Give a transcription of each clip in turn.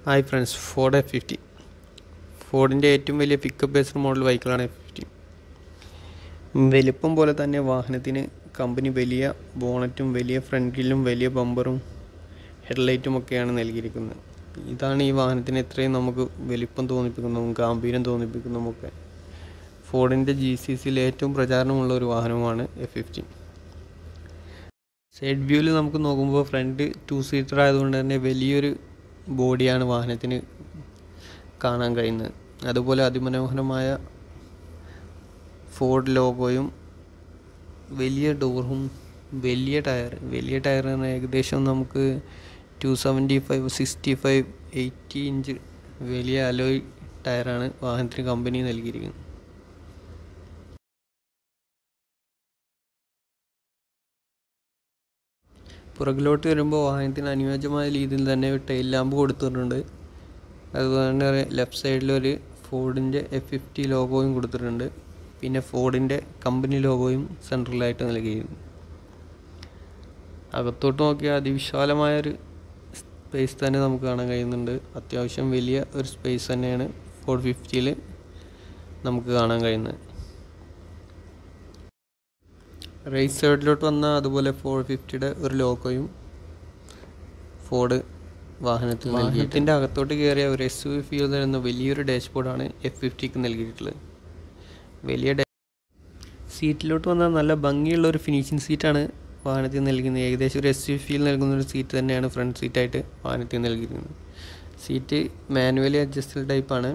hi friends Ford F fifty ഫോർഡിൻ്റെ ഏറ്റവും വലിയ പിക്കപ്പ് ബേസ്ഡ് മോഡൽ ബൈക്കുകളാണ് എഫ് ഫിഫ്റ്റി വലിപ്പം പോലെ തന്നെ വാഹനത്തിന് കമ്പനി വലിയ ബോണറ്റും വലിയ ഫ്രണ്ട് ഗ്രില്ലും വലിയ ബമ്പറും ഹെഡ്ലൈറ്റും ഒക്കെയാണ് നൽകിയിരിക്കുന്നത് ഇതാണ് ഈ വാഹനത്തിന് എത്രയും നമുക്ക് വലിപ്പം തോന്നിപ്പിക്കുന്നതും ഗാംഭീര്യം തോന്നിപ്പിക്കുന്നതും ഒക്കെ ഫോർഡിൻ്റെ ജി സി സിയിൽ ഏറ്റവും പ്രചാരണമുള്ള ഒരു വാഹനമാണ് എഫ് ഫിഫ്റ്റി സൈഡ് വ്യൂവിൽ നമുക്ക് നോക്കുമ്പോൾ ഫ്രണ്ട് ടു സീറ്റർ ആയതുകൊണ്ട് തന്നെ വലിയൊരു ബോഡിയാണ് വാഹനത്തിന് കാണാൻ കഴിയുന്നത് അതുപോലെ അതിമനോഹരമായ ഫോർഡ് ലോഗോയും വലിയ ഡോറും വലിയ ടയർ വലിയ ടയർ എന്ന് ഏകദേശം നമുക്ക് two seventy five sixty five eighty inch വലിയ അലോയ് ടയറാണ് വാഹനത്തിന് കമ്പനി നൽകിയിരിക്കുന്നത് പുറകിലോട്ട് വരുമ്പോൾ വാഹനത്തിന് അനുയോജ്യമായ രീതിയിൽ തന്നെ ടെയിൽ ലാമ്പ് കൊടുത്തിട്ടുണ്ട് അതുപോലെ തന്നെ ലെഫ്റ്റ് സൈഡിൽ ഒരു ഫോർഡിൻ്റെ എഫ് ഫിഫ്റ്റി ലോഗോയും കൊടുത്തിട്ടുണ്ട് പിന്നെ ഫോർഡിൻ്റെ കമ്പനി ലോഗോയും സെൻട്രലായിട്ട് നൽകിയിരുന്നു അകത്തോട്ട് നോക്കിയാൽ അതിവിശാലമായൊരു സ്പേസ് തന്നെ നമുക്ക് കാണാൻ കഴിയുന്നുണ്ട് അത്യാവശ്യം വലിയ ഒരു സ്പേസ് തന്നെയാണ് ഫോർ ഫിഫ്റ്റിയിൽ നമുക്ക് കാണാൻ കഴിയുന്നത് റൈറ്റ് സൈഡിലോട്ട് വന്ന അതുപോലെ ഫോർ ഫിഫ്റ്റിയുടെ ഒരു ലോഗോയും ഫോർഡ് വാഹനത്തിൽ വാഹനത്തിൻ്റെ അകത്തോട്ട് കയറിയ ഒരു എസ് യു ഫീൽ തരുന്ന വലിയൊരു ഡാഷ്ബോർഡാണ് എഫ് ഫിഫ്റ്റിക്ക് നൽകിയിട്ടുള്ളത് വലിയ സീറ്റിലോട്ട് വന്നാൽ നല്ല ഭംഗിയുള്ള ഒരു ഫിനിഷിംഗ് സീറ്റാണ് വാഹനത്തിൽ നൽകുന്നത് ഏകദേശം ഒരു എസ് യു ഫീൽ നൽകുന്ന ഒരു സീറ്റ് തന്നെയാണ് ഫ്രണ്ട് സീറ്റായിട്ട് വാഹനത്തിൽ നൽകിയിരിക്കുന്നത് സീറ്റ് മാനുവലി അഡ്ജസ്റ്റബിൾ ടൈപ്പാണ്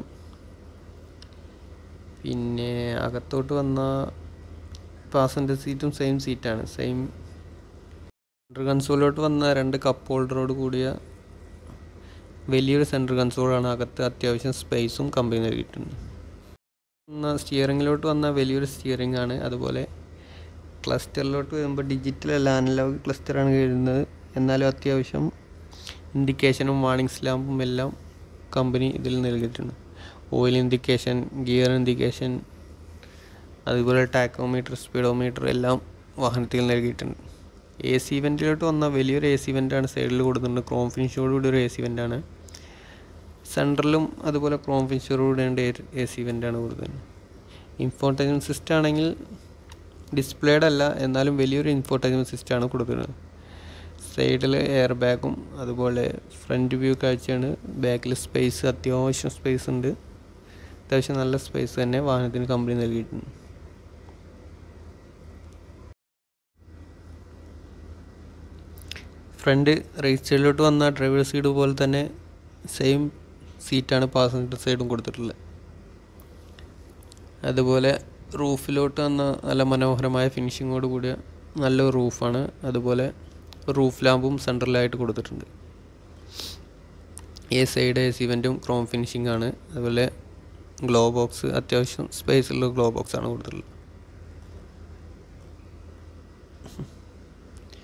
പിന്നെ അകത്തോട്ട് വന്ന പാസഞ്ചർ സീറ്റും സെയിം സീറ്റാണ് സെയിം സെൻട്രൽ കൺസോളിലോട്ട് വന്ന രണ്ട് കപ്പ് ഹോൾഡറോട് കൂടിയ വലിയൊരു സെൻട്രൽ കൺസോളാണ് അകത്ത് അത്യാവശ്യം സ്പേസും കമ്പനി നൽകിയിട്ടുണ്ട് സ്റ്റിയറിങ്ങിലോട്ട് വന്ന വലിയൊരു സ്റ്റിയറിംഗ് ആണ് അതുപോലെ ക്ലസ്റ്ററിലോട്ട് വരുമ്പോൾ ഡിജിറ്റൽ അല്ല അനലോഗ് ക്ലസ്റ്ററാണ് വരുന്നത് എന്നാലും അത്യാവശ്യം ഇൻഡിക്കേഷനും വാർണിംഗ്സ് ലാമ്പും എല്ലാം കമ്പനി ഇതിൽ നൽകിയിട്ടുണ്ട് ഓയിൽ ഇൻഡിക്കേഷൻ ഗിയർ ഇൻഡിക്കേഷൻ അതുപോലെ ടാക്കോമീറ്റർ സ്പീഡോമീറ്റർ എല്ലാം വാഹനത്തിൽ നൽകിയിട്ടുണ്ട് എ സി ഇവൻറ്റിലോട്ട് വന്ന വലിയൊരു എ സി ഇവൻ്റാണ് സൈഡിൽ കൊടുത്തിട്ടുണ്ട് ക്രോം ഫിനിഷോടുകൂടി ഒരു എ സി ഇവൻ്റാണ് സെൻട്രലും അതുപോലെ ക്രോം ഫിനിഷോടുകൂടി എ സി ഇവൻ്റാണ് കൊടുത്തത് ഇൻഫോർട്ടൈൻമെൻറ്റ് സിസ്റ്റം ആണെങ്കിൽ ഡിസ്പ്ലേഡ് അല്ല എന്നാലും വലിയൊരു ഇൻഫോർട്ടൈൻമെൻറ്റ് സിസ്റ്റമാണ് കൊടുക്കുന്നത് സൈഡിൽ എയർ ബാഗും അതുപോലെ ഫ്രണ്ട് വ്യൂ കാഴ്ചയാണ് ബാക്കിൽ സ്പേസ് അത്യാവശ്യം സ്പേസ് ഉണ്ട് അത്യാവശ്യം നല്ല സ്പേസ് തന്നെ വാഹനത്തിന് കമ്പനി നൽകിയിട്ടുണ്ട് ഫ്രണ്ട് റൈറ്റ് സൈഡിലോട്ട് വന്ന ഡ്രൈവർ സീറ്റ് പോലെ തന്നെ സെയിം സീറ്റാണ് പാസഞ്ചർ സൈഡും കൊടുത്തിട്ടുള്ളത് അതുപോലെ റൂഫിലോട്ട് വന്ന നല്ല മനോഹരമായ ഫിനിഷിങ്ങോട് കൂടിയ നല്ല റൂഫാണ് അതുപോലെ റൂഫ് ലാമ്പും സെൻട്രലായിട്ട് കൊടുത്തിട്ടുണ്ട് എ സൈഡ് എ സിവൻറ്റും ക്രോം ഫിനിഷിംഗ് ആണ് അതുപോലെ ഗ്ലോ ബോക്സ് അത്യാവശ്യം സ്പേസുള്ള ഗ്ലോ ബോക്സ് ആണ് കൊടുത്തിട്ടുള്ളത്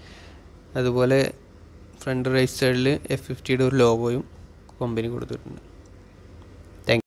അതുപോലെ ഫ്രണ്ട് റൈറ്റ് സൈഡിൽ എഫ് ഫിഫ്റ്റിയുടെ ഒരു ലോഗോയും കമ്പനി കൊടുത്തിട്ടുണ്ട്